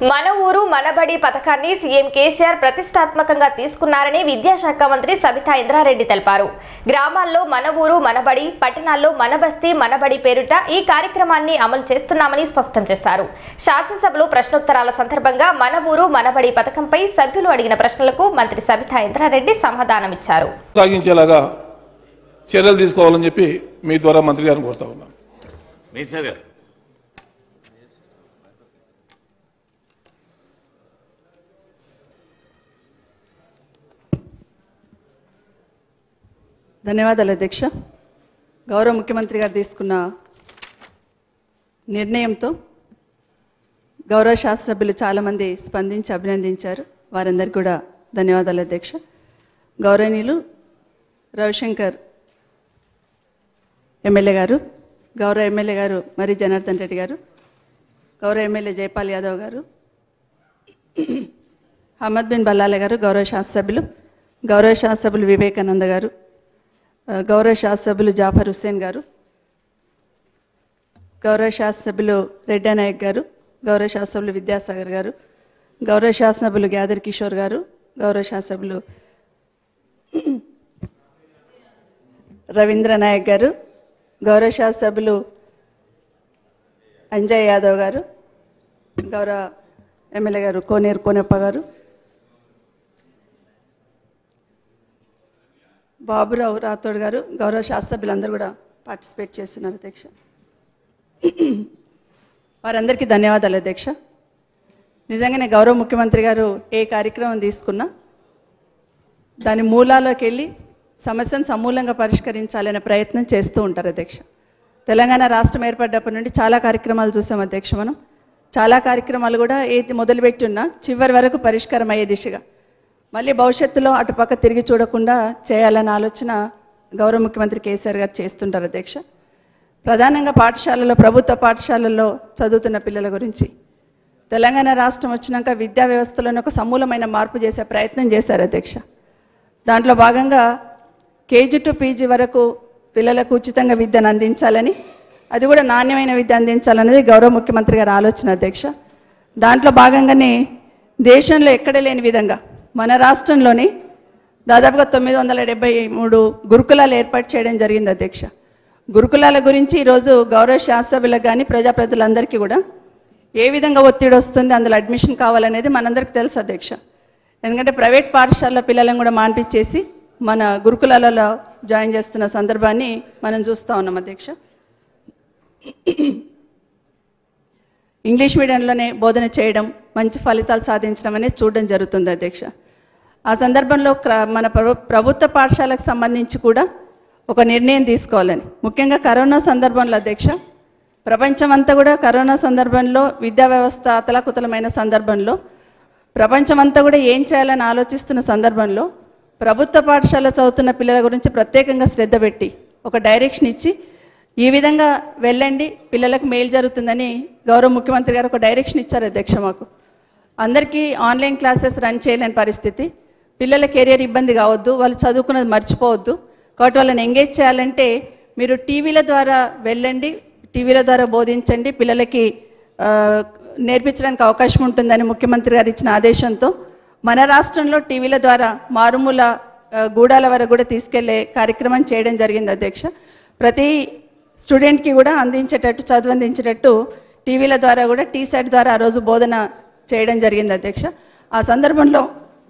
మన ఊరు మనబడి పథకాన్ని సీఎం కేసీఆర్ ప్రతిష్టాత్మకంగా తీసుకున్నారని విద్యాశాఖ మంత్రి సబితా ఇంద్రారెడ్డి తెలిపారు గ్రామాల్లో మన ఊరు మనబడి పట్టణాల్లో మన బస్తీ మనబడి పేరుట ఈ కార్యక్రమాన్ని అమలు చేస్తున్నామని స్పష్టం చేశారు శాసనసభలో ప్రశ్నోత్తరాల సందర్భంగా మన ఊరు మనబడి పథకంపై సభ్యులు అడిగిన ప్రశ్నలకు మంత్రి సబితా ఇంద్రారెడ్డి సమాధానమిచ్చారు సాగించేలాగా చర్యలు తీసుకోవాలని చెప్పి మీ ద్వారా మంత్రి గారిని కోరుతా ఉన్నాను మేసర్ గారు ధన్యవాదాలు అధ్యక్ష గౌరవ ముఖ్యమంత్రి గారు తీసుకున్న నిర్ణయంతో గౌరవ శాసనసభ్యులు చాలామంది స్పందించి అభినందించారు వారందరికీ కూడా ధన్యవాదాలు అధ్యక్ష గౌరవనీయులు రవిశంకర్ ఎమ్మెల్యే గారు గౌరవ ఎమ్మెల్యే గారు మరి జనార్దన్ రెడ్డి గారు గౌరవ ఎమ్మెల్యే జైపాల్ యాదవ్ గారు అహ్మద్ బిన్ బల్లాల గారు గౌరవ శాసనసభ్యులు గౌరవ శాసనసభ్యులు వివేకానంద గారు ఆ, గౌరవ శాసనసభ్యులు జాఫర్ హుస్సేన్ గారు గౌరవ శాసనసభ్యులు రెడ్డా నాయక్ గారు గౌరవ శాసనసభ్యులు విద్యాసాగర్ గారు గౌరవ శాసనసభ్యులు గ్యాదర్ కిషోర్ గారు గౌరవ శాసనసభ్యులు రవీంద్ర నాయక్ గారు గౌరవ శాసనసభ్యులు అంజయ్ యాదవ్ గారు గౌరవ ఎమ్మెల్యే గారు కోనేరు కోనప్ప గారు బాబురావు రాథోడ్ గారు గౌరవ శాస్త్రసభ్యులందరూ కూడా పార్టిసిపేట్ చేస్తున్నారు అధ్యక్ష వారందరికీ ధన్యవాదాలు అధ్యక్ష నిజంగానే గౌరవ ముఖ్యమంత్రి గారు ఏ కార్యక్రమం తీసుకున్నా దాని మూలాల్లోకి వెళ్ళి సమస్యను సమూలంగా పరిష్కరించాలనే ప్రయత్నం చేస్తూ ఉంటారు అధ్యక్ష తెలంగాణ రాష్ట్రం ఏర్పడ్డప్పటి నుండి చాలా కార్యక్రమాలు చూసాం అధ్యక్ష మనం చాలా కార్యక్రమాలు కూడా ఏది మొదలుపెట్టున్నా చివరి వరకు పరిష్కారం అయ్యే దిశగా మళ్ళీ భవిష్యత్తులో అటుపక్క తిరిగి చూడకుండా చేయాలన్న ఆలోచన గౌరవ ముఖ్యమంత్రి కేసీఆర్ గారు చేస్తుంటారు అధ్యక్ష ప్రధానంగా పాఠశాలలో ప్రభుత్వ పాఠశాలల్లో చదువుతున్న పిల్లల గురించి తెలంగాణ రాష్ట్రం వచ్చినాక విద్యా వ్యవస్థలోనే ఒక సమూలమైన మార్పు చేసే ప్రయత్నం చేశారు అధ్యక్ష దాంట్లో భాగంగా కేజీ టు పీజీ వరకు పిల్లలకు ఉచితంగా విద్యను అందించాలని అది కూడా నాణ్యమైన విద్య అందించాలనేది గౌరవ ముఖ్యమంత్రి గారి ఆలోచన అధ్యక్ష దాంట్లో భాగంగానే దేశంలో ఎక్కడ లేని విధంగా మన రాష్ట్రంలోని దాదాపుగా తొమ్మిది వందల డెబ్బై మూడు గురుకులాలు ఏర్పాటు చేయడం జరిగింది అధ్యక్ష గురుకులాల గురించి ఈరోజు గౌరవ శాస్త్రసభ్యులకు కానీ ప్రజాప్రతినిధులందరికీ కూడా ఏ విధంగా ఒత్తిడి వస్తుంది అందులో అడ్మిషన్ కావాలనేది మనందరికీ తెలుసు అధ్యక్ష ఎందుకంటే ప్రైవేట్ పాఠశాలలో పిల్లలను కూడా మాన్పించేసి మన గురుకులాలలో జాయిన్ చేస్తున్న సందర్భాన్ని మనం చూస్తూ ఉన్నాం అధ్యక్ష ఇంగ్లీష్ మీడియంలోనే బోధన చేయడం మంచి ఫలితాలు సాధించడం అనేది చూడడం జరుగుతుంది అధ్యక్ష ఆ సందర్భంలో క్ర- మన ప్రభు- ప్రభుత్వ పాఠశాలకు సంబంధించి కూడా ఒక నిర్ణయం తీసుకోవాలని ముఖ్యంగా కరోనా సందర్భంలో అధ్యక్ష ప్రపంచమంతా కూడా కరోనా సందర్భంలో విద్యా వ్యవస్థ అతలాకుతలమైన సందర్భంలో ప్రపంచమంతా కూడా ఏం చేయాలని ఆలోచిస్తున్న సందర్భంలో ప్రభుత్వ పాఠశాల చదువుతున్న పిల్లల గురించి ప్రత్యేకంగా శ్రద్ధ పెట్టి ఒక డైరెక్షన్ ఇచ్చి ఈ విధంగా వెళ్ళండి పిల్లలకు మేలు జరుగుతుందని గౌరవ ముఖ్యమంత్రి గారు ఒక డైరెక్షన్ ఇచ్చారు అధ్యక్ష మాకు అందరికీ ఆన్లైన్ క్లాసెస్ రన్ చేయలేని పరిస్థితి పిల్లల కెరియర్ ఇబ్బంది కావద్దు వాళ్ళు చదువుకున్నది మర్చిపోవద్దు కాబట్టి వాళ్ళని ఎంగేజ్ చేయాలంటే మీరు టీవీల ద్వారా వెళ్ళండి టీవీల ద్వారా బోధించండి పిల్లలకి ఆ, నేర్పించడానికి అవకాశం ఉంటుందని ముఖ్యమంత్రి గారు ఇచ్చిన ఆదేశంతో మన రాష్ట్రంలో టీవీల ద్వారా మారుమూల ఆ, గూడాల వరకు కూడా తీసుకెళ్లే కార్యక్రమం చేయడం జరిగింది అధ్యక్ష ప్రతి స్టూడెంట్కి కూడా అందించేటట్టు చదువు అందించేటట్టు టీవీల ద్వారా కూడా టీ సెట్ ద్వారా ఆ రోజు బోధన చేయడం జరిగింది అధ్యక్ష ఆ సందర్భంలో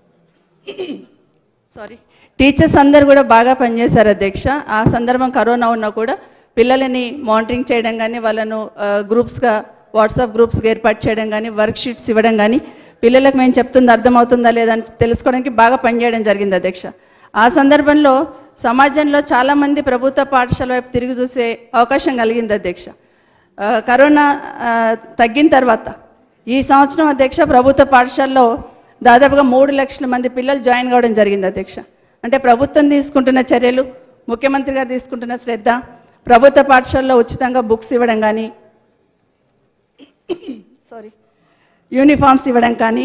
సారీ టీచర్స్ అందరు కూడా బాగా పనిచేశారు అధ్యక్ష ఆ సందర్భం కరోనా ఉన్నా కూడా పిల్లలని మానిటరింగ్ చేయడం కానీ వాళ్ళను ఆ, గ్రూప్స్గా వాట్సాప్ గ్రూప్స్గా ఏర్పాటు చేయడం కానీ వర్క్ షీట్స్ ఇవ్వడం కానీ పిల్లలకు మేము చెప్తుంది అర్థమవుతుందా లేదా అని తెలుసుకోవడానికి బాగా పనిచేయడం జరిగింది అధ్యక్ష ఆ సందర్భంలో సమాజంలో చాలామంది ప్రభుత్వ పాఠశాల వైపు తిరిగి చూసే అవకాశం కలిగింది అధ్యక్ష ఆ, కరోనా ఆ, తగ్గిన తర్వాత ఈ సంవత్సరం అధ్యక్ష ప్రభుత్వ పాఠశాలలో దాదాపుగా మూడు లక్షల మంది పిల్లలు జాయిన్ కావడం జరిగింది అధ్యక్ష అంటే ప్రభుత్వం తీసుకుంటున్న చర్యలు ముఖ్యమంత్రి గారు తీసుకుంటున్న శ్రద్ధ ప్రభుత్వ పాఠశాలలో ఉచితంగా బుక్స్ ఇవ్వడం కానీ సారీ యూనిఫామ్స్ ఇవ్వడం కానీ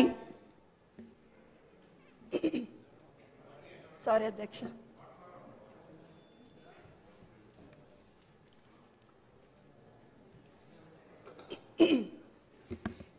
సారీ అధ్యక్ష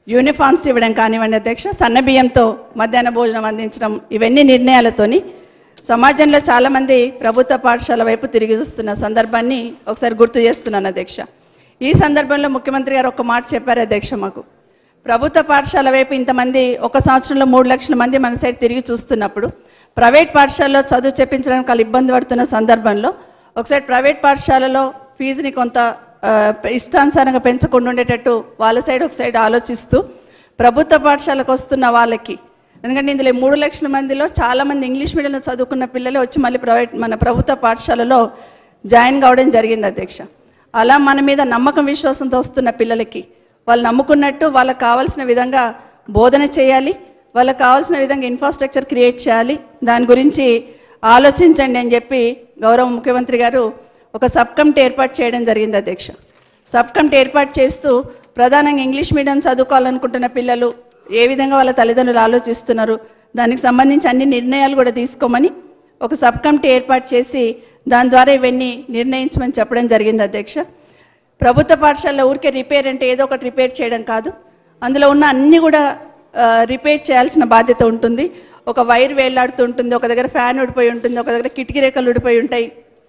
యూనిఫామ్స్ ఇవ్వడం కానివ్వండి అధ్యక్ష సన్న బియ్యంతో మధ్యాహ్న భోజనం అందించడం ఇవన్నీ నిర్ణయాలతోని సమాజంలో చాలామంది ప్రభుత్వ పాఠశాల వైపు తిరిగి చూస్తున్న సందర్భాన్ని ఒకసారి గుర్తు చేస్తున్నాను అధ్యక్ష ఈ సందర్భంలో ముఖ్యమంత్రి గారు ఒక మాట చెప్పారు అధ్యక్ష మాకు ప్రభుత్వ పాఠశాల వైపు ఇంతమంది ఒక సంవత్సరంలో మూడు లక్షల మంది మన సైడ్ తిరిగి చూస్తున్నప్పుడు ప్రైవేట్ పాఠశాలలో చదువు చెప్పించడానికి వాళ్ళు ఇబ్బంది పడుతున్న సందర్భంలో ఒకసారి ప్రైవేట్ పాఠశాలలో ఫీజుని కొంత ఆ, ఇష్టానుసారంగా పెంచకుండా ఉండేటట్టు వాళ్ళ సైడ్ ఒక సైడ్ ఆలోచిస్తూ ప్రభుత్వ పాఠశాలకు వస్తున్న వాళ్ళకి ఎందుకంటే ఇందులో ఈ మూడు లక్షల మందిలో చాలా మంది ఇంగ్లీష్ మీడియంలో చదువుకున్న పిల్లలే వచ్చి మళ్ళీ ప్రైవేట్ మన ప్రభుత్వ పాఠశాలలో జాయిన్ కావడం జరిగింది అధ్యక్ష అలా మన మీద నమ్మకం విశ్వాసంతో వస్తున్న పిల్లలకి వాళ్ళు నమ్ముకున్నట్టు వాళ్ళకి కావాల్సిన విధంగా బోధన చేయాలి వాళ్ళకి కావాల్సిన విధంగా ఇన్ఫ్రాస్ట్రక్చర్ క్రియేట్ చేయాలి దాని గురించి ఆలోచించండి అని చెప్పి గౌరవ ముఖ్యమంత్రి గారు ఒక సబ్ కమిటీ ఏర్పాటు చేయడం జరిగింది అధ్యక్ష సబ్ కమిటీ ఏర్పాటు చేస్తూ ప్రధానంగా ఇంగ్లీష్ మీడియం చదువుకోవాలనుకుంటున్న పిల్లలు ఏ విధంగా వాళ్ళ తల్లిదండ్రులు ఆలోచిస్తున్నారు దానికి సంబంధించి అన్ని నిర్ణయాలు కూడా తీసుకోమని ఒక సబ్ కమిటీ ఏర్పాటు చేసి దాని ద్వారా ఇవన్నీ నిర్ణయించమని చెప్పడం జరిగింది అధ్యక్ష ప్రభుత్వ పాఠశాలలో ఊరికే రిపేర్ అంటే ఏదో ఒకటి రిపేర్ చేయడం కాదు అందులో ఉన్న అన్ని కూడా ఆ, రిపేర్ చేయాల్సిన బాధ్యత ఉంటుంది ఒక వైర్ వేలాడుతూ ఉంటుంది ఒక దగ్గర ఫ్యాన్ ఊడిపోయి ఉంటుంది ఒక దగ్గర కిటికీ రేఖలు ఊడిపోయి ఉంటాయి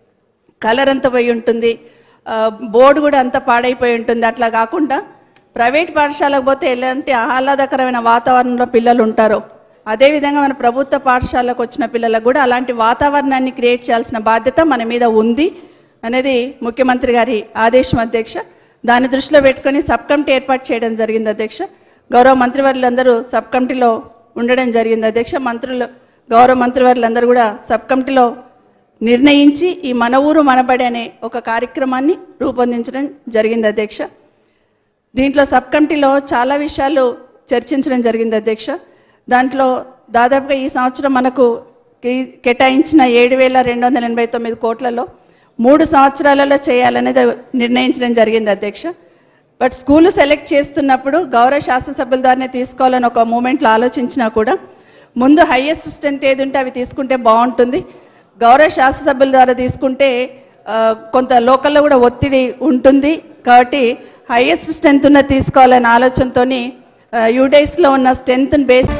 కలర్ అంతా పోయి ఉంటుంది ఆ, బోర్డు కూడా అంతా పాడైపోయి ఉంటుంది అట్లా కాకుండా ప్రైవేట్ పాఠశాలకు పోతే ఎలాంటి ఆహ్లాదకరమైన వాతావరణంలో పిల్లలు ఉంటారో అదేవిధంగా మన ప్రభుత్వ పాఠశాలకు వచ్చిన పిల్లలకు కూడా అలాంటి వాతావరణాన్ని క్రియేట్ చేయాల్సిన బాధ్యత మన మీద ఉంది అనేది ముఖ్యమంత్రి గారి ఆదేశం అధ్యక్ష దాన్ని దృష్టిలో పెట్టుకొని సబ్ కమిటీ ఏర్పాటు చేయడం జరిగింది అధ్యక్ష గౌరవ మంత్రివర్యులందరూ సబ్ కమిటీలో ఉండడం జరిగింది అధ్యక్ష మంత్రులు గౌరవ మంత్రివర్యులందరూ కూడా సబ్ కమిటీలో నిర్ణయించి ఈ మన ఊరు మనబడి అనే ఒక కార్యక్రమాన్ని రూపొందించడం జరిగింది అధ్యక్ష దీంట్లో సబ్ కమిటీలో చాలా విషయాలు చర్చించడం జరిగింది అధ్యక్ష దాంట్లో దాదాపుగా ఈ సంవత్సరం మనకు కే- కేటాయించిన ఏడు వేల రెండు వందల ఎనభై తొమ్మిది కోట్లలో మూడు సంవత్సరాలలో చేయాలనేది నిర్ణయించడం జరిగింది అధ్యక్ష బట్ స్కూల్ సెలెక్ట్ చేస్తున్నప్పుడు గౌరవ శాసనసభ్యుల ద్వారానే తీసుకోవాలని ఒక మూమెంట్లో ఆలోచించినా కూడా ముందు హైయెస్ట్ స్ట్రెంత్ ఏది ఉంటే అవి తీసుకుంటే బాగుంటుంది గౌరవ శాసనసభ్యుల ద్వారా తీసుకుంటే ఆ, కొంత లోకల్లో కూడా ఒత్తిడి ఉంటుంది కాబట్టి హైయెస్ట్ స్ట్రెంత్ ఉన్న తీసుకోవాలనే ఆలోచనతో యూడైస్లో ఉన్న స్ట్రెంత్ని బేస్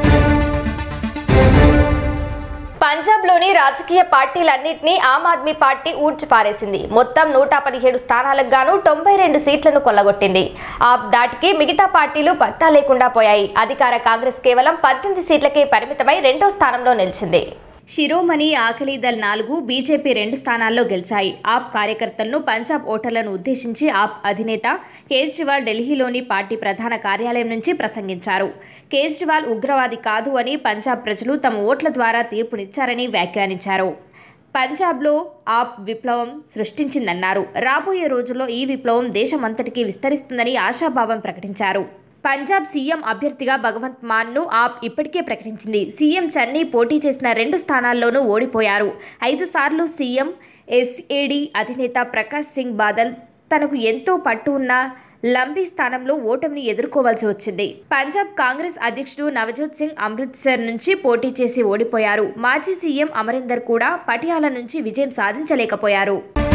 పంజాబ్లోని రాజకీయ పార్టీలన్నింటినీ ఆమ్ ఆద్మీ పార్టీ ఊడ్చిపారేసింది మొత్తం నూట పదిహేడు స్థానాలకు గాను తొంభై రెండు సీట్లను కొల్లగొట్టింది ఆ దాటికి మిగతా పార్టీలు పత్తా లేకుండా పోయాయి అధికార కాంగ్రెస్ కేవలం పద్దెనిమిది సీట్లకే పరిమితమై రెండో స్థానంలో నిలిచింది శిరోమణి ఆఖలీదల్ నాలుగు బీజేపీ రెండు స్థానాల్లో గెలిచాయి ఆప్ కార్యకర్తలను పంజాబ్ ఓటర్లను ఉద్దేశించి ఆప్ అధినేత కేజ్రీవాల్ ఢిల్లీలోని పార్టీ ప్రధాన కార్యాలయం నుంచి ప్రసంగించారు కేజ్రీవాల్ ఉగ్రవాది కాదు అని పంజాబ్ ప్రజలు తమ ఓట్ల ద్వారా తీర్పునిచ్చారని వ్యాఖ్యానించారు పంజాబ్లో ఆప్ విప్లవం సృష్టించిందన్నారు రాబోయే రోజుల్లో ఈ విప్లవం దేశమంతటికీ విస్తరిస్తుందని ఆశాభావం ప్రకటించారు పంజాబ్ సీఎం అభ్యర్థిగా భగవంత్ మాన్ను ఆప్ ఇప్పటికే ప్రకటించింది సీఎం చన్నీ పోటీ చేసిన రెండు స్థానాల్లోనూ ఓడిపోయారు ఐదు సార్లు సీఎం ఎస్ఏడి అధినేత ప్రకాష్ సింగ్ బాదల్ తనకు ఎంతో పట్టు ఉన్న లంబీ స్థానంలో ఓటమిని ఎదుర్కోవాల్సి వచ్చింది పంజాబ్ కాంగ్రెస్ అధ్యక్షుడు నవజోత్ సింగ్ అమృత్సర్ నుంచి పోటీ చేసి ఓడిపోయారు మాజీ సీఎం అమరీందర్ కూడా పటియాలా నుంచి విజయం సాధించలేకపోయారు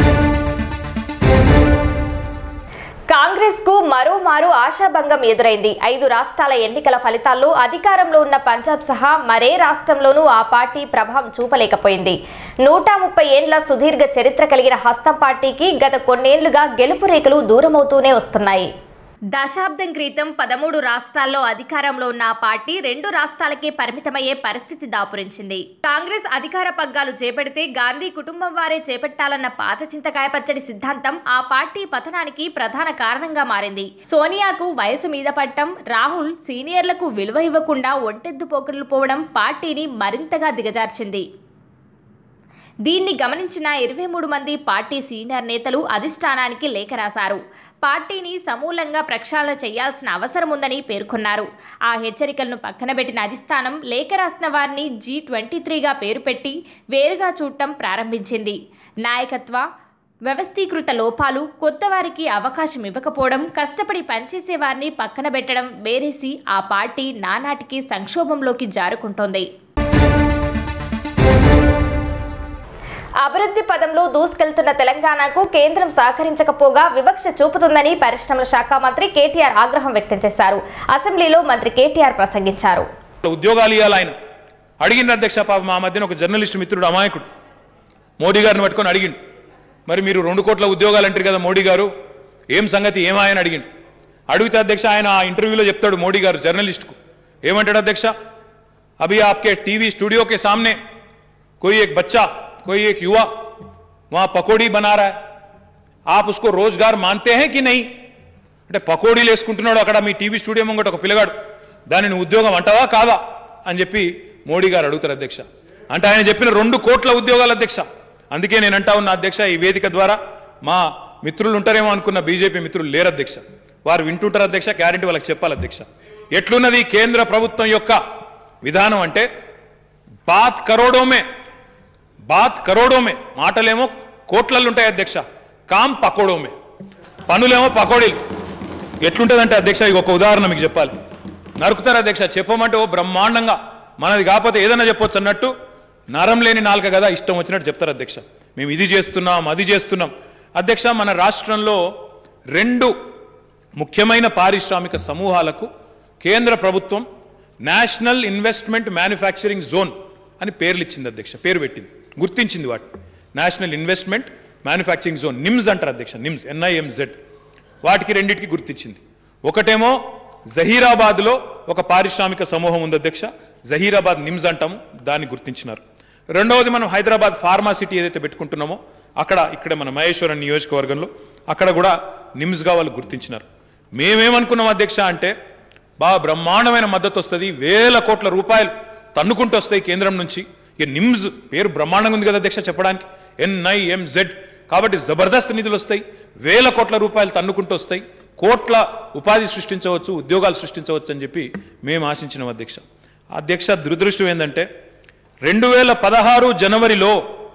కాంగ్రెస్ కు మరోమారు ఆశాభంగం ఎదురైంది ఐదు రాష్ట్రాల ఎన్నికల ఫలితాల్లో అధికారంలో ఉన్న పంజాబ్ సహా మరే రాష్ట్రంలోనూ ఆ పార్టీ ప్రభావం చూపలేకపోయింది నూట ముప్పై ఏండ్ల సుదీర్ఘ చరిత్ర కలిగిన హస్తం పార్టీకి గత కొన్నేళ్లుగా గెలుపు రేఖలు దూరమవుతూనే వస్తున్నాయి దశాబ్దం క్రితం పదమూడు రాష్ట్రాల్లో అధికారంలో ఉన్న ఆ పార్టీ రెండు రాష్ట్రాలకే పరిమితమయ్యే పరిస్థితి దాపురించింది కాంగ్రెస్ అధికార పగ్గాలు చేపడితే గాంధీ కుటుంబం వారే చేపట్టాలన్న పాత చింతకాయ పచ్చడి సిద్ధాంతం ఆ పార్టీ పతనానికి ప్రధాన కారణంగా మారింది సోనియాకు వయసు మీద పట్టం రాహుల్ సీనియర్లకు విలువ ఇవ్వకుండా ఒంటెద్దు పోకర్లు పోవడం పార్టీని మరింతగా దిగజార్చింది దీన్ని గమనించిన ఇరవై మూడు మంది పార్టీ సీనియర్ నేతలు అధిష్టానానికి లేఖ రాశారు పార్టీని సమూలంగా ప్రక్షాళన చేయాల్సిన అవసరం ఉందని పేర్కొన్నారు ఆ హెచ్చరికలను పక్కన పెట్టిన అధిష్టానం లేఖ రాసిన వారిని జీ ట్వంటీ త్రీగా పేరు పెట్టి వేరుగా చూడటం ప్రారంభించింది నాయకత్వ వ్యవస్థీకృత లోపాలు కొత్త వారికి అవకాశం ఇవ్వకపోవడం కష్టపడి పనిచేసే వారిని పక్కన పెట్టడం వేరేసి ఆ పార్టీ నానాటికి సంక్షోభంలోకి జారుకుంటోంది అభివృద్ధి పదంలో దూసుకెళ్తున్న తెలంగాణకు కేంద్రం సహకరించకపోగా వివక్ష చూపుతుందని పరిశ్రమల శాఖ మంత్రి కేటీఆర్ ఆగ్రహం వ్యక్తం చేశారు అసెంబ్లీలో మంత్రి కేటీఆర్ ప్రసంగించారు ఉద్యోగాలు ఇవ్వాలి ఆయన అడిగిండు అధ్యక్ష పాప మా మధ్యన ఒక జర్నలిస్ట్ మిత్రుడు అమాయకుడు మోడీ గారిని పట్టుకొని అడిగిండు మరి మీరు రెండు కోట్ల ఉద్యోగాలు అంటారు కదా మోడీ గారు ఏం సంగతి ఏమాయని అడిగిండు అడిగితే అధ్యక్ష ఆయన ఆ ఇంటర్వ్యూలో చెప్తాడు మోడీ గారు జర్నలిస్ట్కు ఏమంటాడు అధ్యక్ష అభి आपके टीवी स्टूडियो के सामने कोई एक बच्चा कोई एक युवा वहां पकौड़ी बना रहा है आप उसको रोजगार मानते हैं कि नहीं అంటే పకోడీలు వేసుకుంటున్నాడు అక్కడ మీ టీవీ స్టూడియో ముంగట ఒక పిల్లగాడు దానిని ఉద్యోగం అంటావా కాదా అని చెప్పి మోడీ గారు అడుగుతారు అధ్యక్ష అంటే ఆయన చెప్పిన రెండు కోట్ల ఉద్యోగాలు అధ్యక్ష అందుకే నేను అంటా ఉన్న అధ్యక్ష ఈ వేదిక ద్వారా మా మిత్రులు ఉంటారేమో అనుకున్న బీజేపీ మిత్రులు లేరు అధ్యక్ష వారు వింటుంటారు అధ్యక్ష గ్యారెంటీ వాళ్ళకి చెప్పాలి అధ్యక్ష ఎట్లున్నది కేంద్ర ప్రభుత్వం యొక్క విధానం అంటే బాత్ కరోడోమే బాత్ కరోడోమే మాటలేమో కోట్లలో ఉంటాయి అధ్యక్ష కామ్ పకోడోమే పనులేమో పకోడీలు ఎట్లుంటుందంటే అధ్యక్ష ఇది ఒక ఉదాహరణ మీకు చెప్పాలి నరుకుతారు అధ్యక్ష చెప్పమంటే ఓ బ్రహ్మాండంగా మనది కాకపోతే ఏదైనా చెప్పొచ్చు అన్నట్టు నరం లేని నాలుక కదా ఇష్టం వచ్చినట్టు చెప్తారు అధ్యక్ష మేము ఇది చేస్తున్నాం అది చేస్తున్నాం అధ్యక్ష మన రాష్ట్రంలో రెండు ముఖ్యమైన పారిశ్రామిక సమూహాలకు కేంద్ర ప్రభుత్వం నేషనల్ ఇన్వెస్ట్మెంట్ మ్యానుఫ్యాక్చరింగ్ జోన్ అని పేర్లు ఇచ్చింది అధ్యక్ష పేరు పెట్టింది గుర్తించింది వాటి national investment manufacturing zone NIMZ అంటారు అధ్యక్ష నిమ్స్ ఎన్ఐఎంజెడ్ వాటికి రెండింటికి గుర్తించింది ఒకటేమో జహీరాబాద్లో ఒక పారిశ్రామిక సమూహం ఉంది అధ్యక్ష జహీరాబాద్ నిమ్స్ అంటాము దాన్ని గుర్తించినారు రెండవది మనం హైదరాబాద్ ఫార్మా సిటీ ఏదైతే పెట్టుకుంటున్నామో అక్కడ ఇక్కడ మన మహేశ్వరం నియోజకవర్గంలో అక్కడ కూడా నిమ్స్గా వాళ్ళు గుర్తించినారు మేమేమనుకున్నాం అధ్యక్ష అంటే బాగా బ్రహ్మాండమైన మద్దతు వస్తుంది వేల కోట్ల రూపాయలు తన్నుకుంటూ వస్తాయి కేంద్రం నుంచి ఇక నిమ్స్ పేరు బ్రహ్మాండంగా ఉంది కదా అధ్యక్ష చెప్పడానికి ఎన్ఐఎంజెడ్ కాబట్టి జబర్దస్త్ నిధులు వస్తాయి వేల కోట్ల రూపాయలు తన్నుకుంటూ వస్తాయి కోట్ల ఉపాధి సృష్టించవచ్చు ఉద్యోగాలు సృష్టించవచ్చు అని చెప్పి మేము ఆశించినాం అధ్యక్ష అధ్యక్ష దురదృష్టం ఏంటంటే రెండు వేల పదహారు జనవరిలో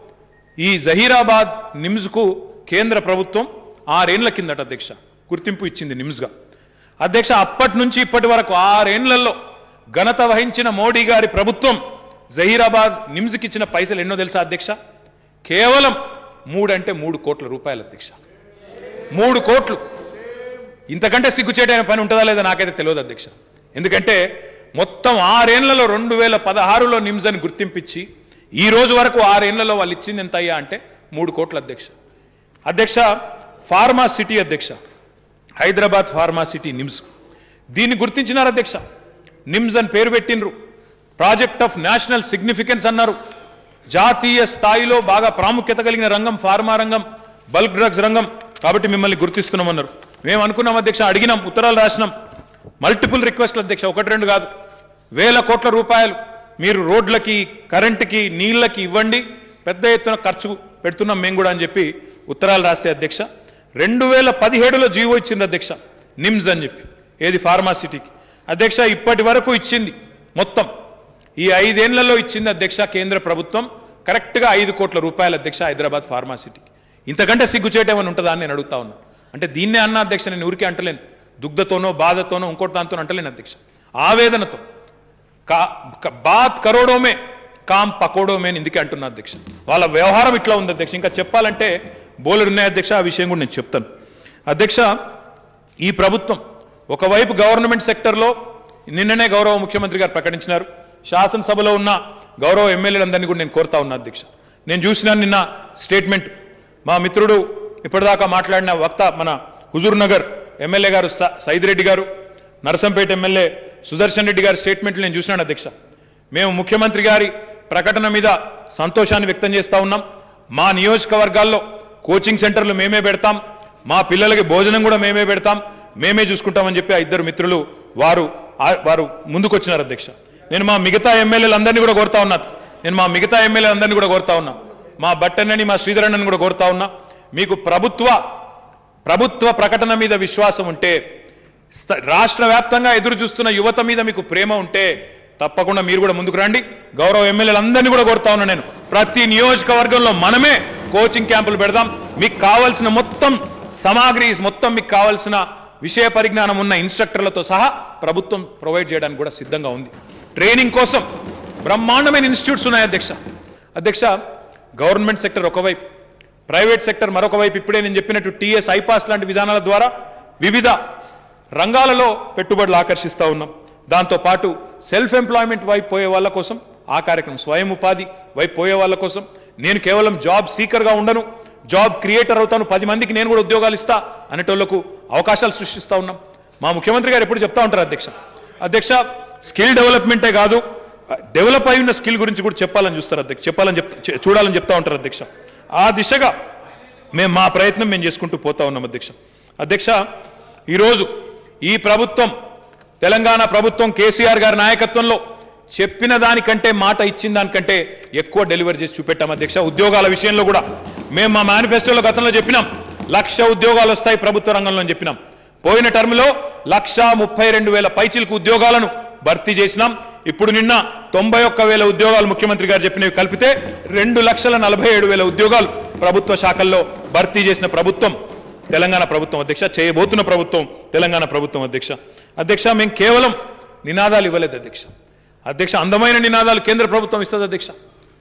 ఈ జహీరాబాద్ నిమ్స్కు కేంద్ర ప్రభుత్వం ఆరేండ్ల కిందట అధ్యక్ష గుర్తింపు ఇచ్చింది నిమ్స్గా అధ్యక్ష అప్పటి నుంచి ఇప్పటి వరకు ఆరేండ్లలో ఘనత వహించిన మోడీ గారి ప్రభుత్వం జహీరాబాద్ నిమ్స్కి ఇచ్చిన పైసలు ఎన్నో తెలుసా అధ్యక్ష కేవలం మూడంటే మూడు కోట్ల రూపాయలు అధ్యక్ష మూడు కోట్లు ఇంతకంటే సిగ్గుచేటైన పని ఉంటుందా లేదా నాకైతే తెలియదు అధ్యక్ష ఎందుకంటే మొత్తం ఆరేళ్లలో రెండు వేల పదహారులో నిమ్స్ అని గుర్తింపించి ఈ రోజు వరకు ఆరేళ్లలో వాళ్ళు ఇచ్చింది ఎంత అయ్యా అంటే మూడు కోట్ల అధ్యక్ష అధ్యక్ష ఫార్మా సిటీ అధ్యక్ష హైదరాబాద్ ఫార్మా సిటీ నిమ్స్ దీన్ని గుర్తించినారు అధ్యక్ష నిమ్స్ అని పేరు పెట్టినరు ప్రాజెక్ట్ ఆఫ్ నేషనల్ సిగ్నిఫికెన్స్ అన్నారు జాతీయ స్థాయిలో బాగా ప్రాముఖ్యత కలిగిన రంగం ఫార్మా రంగం బల్క్ డ్రగ్స్ రంగం కాబట్టి మిమ్మల్ని గుర్తిస్తున్నామన్నారు మేము అనుకున్నాం అధ్యక్ష అడిగినాం ఉత్తరాలు రాసినాం మల్టిపుల్ రిక్వెస్ట్లు అధ్యక్ష ఒకటి రెండు కాదు వేల కోట్ల రూపాయలు మీరు రోడ్లకి కరెంటుకి నీళ్లకి ఇవ్వండి పెద్ద ఎత్తున ఖర్చు పెడుతున్నాం మేము కూడా అని చెప్పి ఉత్తరాలు రాస్తే అధ్యక్ష రెండు వేల పదిహేడులో జీవో ఇచ్చింది అధ్యక్ష నిమ్స్ అని చెప్పి ఏది ఫార్మాసిటీకి అధ్యక్ష ఇప్పటి వరకు ఇచ్చింది మొత్తం ఈ ఐదేళ్లలో ఇచ్చింది అధ్యక్ష కేంద్ర ప్రభుత్వం కరెక్ట్గా ఐదు కోట్ల రూపాయల అధ్యక్ష హైదరాబాద్ ఫార్మాసిటీకి ఇంతకంటే సిగ్గుచేటేమని ఉంటుందా అని నేను అడుగుతా ఉన్నా అంటే దీన్నే అన్న అధ్యక్ష నేను ఊరికే అంటలేను దుగ్ధతోనో బాధతోనో ఇంకోటి దాంతో అంటలేను అధ్యక్ష ఆవేదనతో కా క- బాత్ కరోడోమే కామ్ పకోడోమే అని ఇందుకే అంటున్నా అధ్యక్ష వాళ్ళ వ్యవహారం ఇట్లా ఉంది అధ్యక్ష ఇంకా చెప్పాలంటే బోలెడు ఉన్నాయి అధ్యక్ష ఆ విషయం కూడా నేను చెప్తాను అధ్యక్ష ఈ ప్రభుత్వం ఒకవైపు గవర్నమెంట్ సెక్టర్లో నిన్ననే గౌరవ ముఖ్యమంత్రి గారు ప్రకటించినారు శాసనసభలో ఉన్న గౌరవ ఎమ్మెల్యేలందరినీ కూడా నేను కోరుతా ఉన్నా అధ్యక్ష నేను చూసినాను నిన్న స్టేట్మెంట్ మా మిత్రుడు ఇప్పటిదాకా మాట్లాడిన వక్త మన హుజూర్ నగర్ ఎమ్మెల్యే గారు స- సైద్ రెడ్డి గారు నరసంపేట ఎమ్మెల్యే సుదర్శన్ రెడ్డి గారి స్టేట్మెంట్లు నేను చూసినాను అధ్యక్ష మేము ముఖ్యమంత్రి గారి ప్రకటన మీద సంతోషాన్ని వ్యక్తం చేస్తా ఉన్నాం మా నియోజకవర్గాల్లో కోచింగ్ సెంటర్లు మేమే పెడతాం మా పిల్లలకి భోజనం కూడా మేమే పెడతాం మేమే చూసుకుంటామని చెప్పి ఆ ఇద్దరు మిత్రులు వారు ఆ- వారు ముందుకొచ్చినారు అధ్యక్ష నేను మా మిగతా ఎమ్మెల్యేలందరినీ కూడా కోరుతా ఉన్నా నేను మా మిగతా ఎమ్మెల్యేలందరినీ కూడా కోరుతా ఉన్నా మా బట్టన్నని మా శ్రీధరన్నని కూడా కోరుతా ఉన్నా మీకు ప్రభుత్వ ప్రభుత్వ ప్రకటన మీద విశ్వాసం ఉంటే స్థ- రాష్ట్ర వ్యాప్తంగా ఎదురు చూస్తున్న యువత మీద మీకు ప్రేమ ఉంటే తప్పకుండా మీరు కూడా ముందుకు రండి గౌరవ ఎమ్మెల్యేలందరినీ కూడా కోరుతా ఉన్నా నేను ప్రతి నియోజకవర్గంలో మనమే కోచింగ్ క్యాంపులు పెడదాం మీకు కావాల్సిన మొత్తం సమాగ్రీస్ మొత్తం మీకు కావాల్సిన విషయ పరిజ్ఞానం ఉన్న ఇన్స్ట్రక్టర్లతో సహా ప్రభుత్వం ప్రొవైడ్ చేయడానికి కూడా సిద్ధంగా ఉంది ట్రైనింగ్ కోసం బ్రహ్మాండమైన ఇన్స్టిట్యూట్స్ ఉన్నాయి అధ్యక్ష అధ్యక్ష గవర్నమెంట్ సెక్టర్ ఒకవైపు ప్రైవేట్ సెక్టర్ మరొక వైపు ఇప్పుడే నేను చెప్పినట్టు టీఎస్ ఐపాస్ లాంటి విధానాల ద్వారా వివిధ రంగాలలో పెట్టుబడులు ఆకర్షిస్తూ ఉన్నాం దాంతో పాటు సెల్ఫ్ ఎంప్లాయ్మెంట్ వైపు పోయే వాళ్ళ కోసం ఆ కార్యక్రమం స్వయం ఉపాధి వైపు పోయే వాళ్ళ కోసం నేను కేవలం జాబ్ సీకర్గా ఉండను జాబ్ క్రియేటర్ అవుతాను పది మందికి నేను కూడా ఉద్యోగాలు ఇస్తా అనేటోళ్లకు అవకాశాలు సృష్టిస్తా ఉన్నాం మా ముఖ్యమంత్రి గారు ఎప్పుడు చెప్తా ఉంటారు అధ్యక్ష అధ్యక్ష స్కిల్ డెవలప్మెంటే కాదు డెవలప్ అయి ఉన్న స్కిల్ గురించి కూడా చెప్పాలని చూస్తారు అధ్యక్ష చెప్పాలని చెప్తా చే- చూడాలని చెప్తా ఉంటారు అధ్యక్ష ఆ దిశగా మేము మా ప్రయత్నం మేము చేసుకుంటూ పోతా ఉన్నాం అధ్యక్ష అధ్యక్ష ఈరోజు ఈ ప్రభుత్వం తెలంగాణ ప్రభుత్వం కేసీఆర్ గారి నాయకత్వంలో చెప్పిన దానికంటే మాట ఇచ్చిన దానికంటే ఎక్కువ డెలివరీ చేసి చూపెట్టాం అధ్యక్ష ఉద్యోగాల విషయంలో కూడా మేము మా మేనిఫెస్టోలో గతంలో చెప్పినాం లక్ష ఉద్యోగాలు వస్తాయి ప్రభుత్వ రంగంలో అని చెప్పినాం పోయిన టర్మ్లో లక్ష ముప్పై రెండు వేల పైచిలకు ఉద్యోగాలను భర్తీ చేసినాం ఇప్పుడు నిన్న తొంభై ఒక్క వేల ఉద్యోగాలు ముఖ్యమంత్రి గారు చెప్పినవి కలిపితే రెండు లక్షల నలభై ఏడు వేల ఉద్యోగాలు ప్రభుత్వ శాఖల్లో భర్తీ చేసిన ప్రభుత్వం తెలంగాణ ప్రభుత్వం అధ్యక్ష చేయబోతున్న ప్రభుత్వం తెలంగాణ ప్రభుత్వం అధ్యక్ష అధ్యక్ష మేము కేవలం నినాదాలు ఇవ్వలేదు అధ్యక్ష అధ్యక్ష అందమైన నినాదాలు కేంద్ర ప్రభుత్వం ఇస్తుంది అధ్యక్ష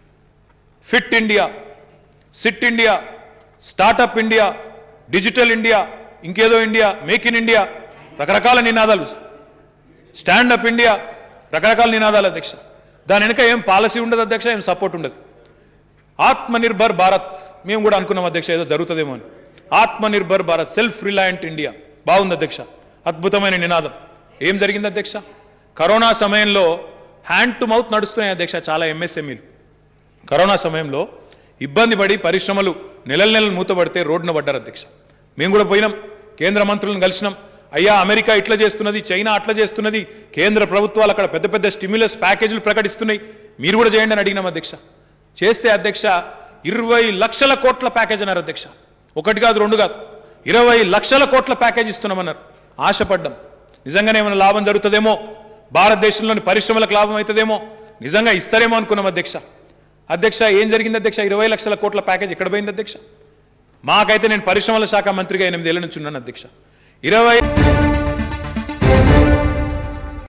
fit India sit India startup India digital India ఇంకేదో ఇండియా మేక్ ఇన్ ఇండియా రకరకాల నినాదాలు స్టాండప్ ఇండియా రకరకాల నినాదాలు అధ్యక్ష దాని వెనుక ఏం పాలసీ ఉండదు అధ్యక్ష ఏం సపోర్ట్ ఉండదు ఆత్మనిర్భర్ భారత్ మేము కూడా అనుకున్నాం అధ్యక్ష ఏదో జరుగుతుందేమో అని Atmanirbhar Bharat self reliant India బాగుంది అధ్యక్ష అద్భుతమైన నినాదం ఏం జరిగింది అధ్యక్ష కరోనా సమయంలో హ్యాండ్ టు మౌత్ నడుస్తున్నాయి అధ్యక్ష చాలా ఎంఎస్ఎంఈలు కరోనా సమయంలో ఇబ్బంది పడి పరిశ్రమలు నెలల నెలలు మూతపడితే రోడ్డున పడ్డారు అధ్యక్ష మేము కూడా పోయినాం కేంద్ర మంత్రులను కలిసినాం అయ్యా అమెరికా ఇట్లా చేస్తున్నది చైనా అట్లా చేస్తున్నది కేంద్ర ప్రభుత్వాలు అక్కడ పెద్ద పెద్ద స్టిమ్యులస్ ప్యాకేజీలు ప్రకటిస్తున్నాయి మీరు కూడా చేయండి అని అడిగినాం అధ్యక్ష చేస్తే అధ్యక్ష ఇరవై లక్షల కోట్ల ప్యాకేజ్ అన్నారు అధ్యక్ష ఒకటి కాదు రెండు కాదు ఇరవై లక్షల కోట్ల ప్యాకేజ్ ఇస్తున్నామన్నారు ఆశపడ్డాం నిజంగానే ఏమైనా లాభం జరుగుతుందేమో భారతదేశంలోని పరిశ్రమలకు లాభం అవుతుందేమో నిజంగా ఇస్తారేమో అనుకున్నాం అధ్యక్ష అధ్యక్ష ఏం జరిగింది అధ్యక్ష ఇరవై లక్షల కోట్ల ప్యాకేజ్ ఎక్కడ పోయింది అధ్యక్ష మాకైతే నేను పరిశ్రమల శాఖ మంత్రిగా ఎనిమిదేళ్ల నుంచి ఉన్నాను అధ్యక్ష ఇరవై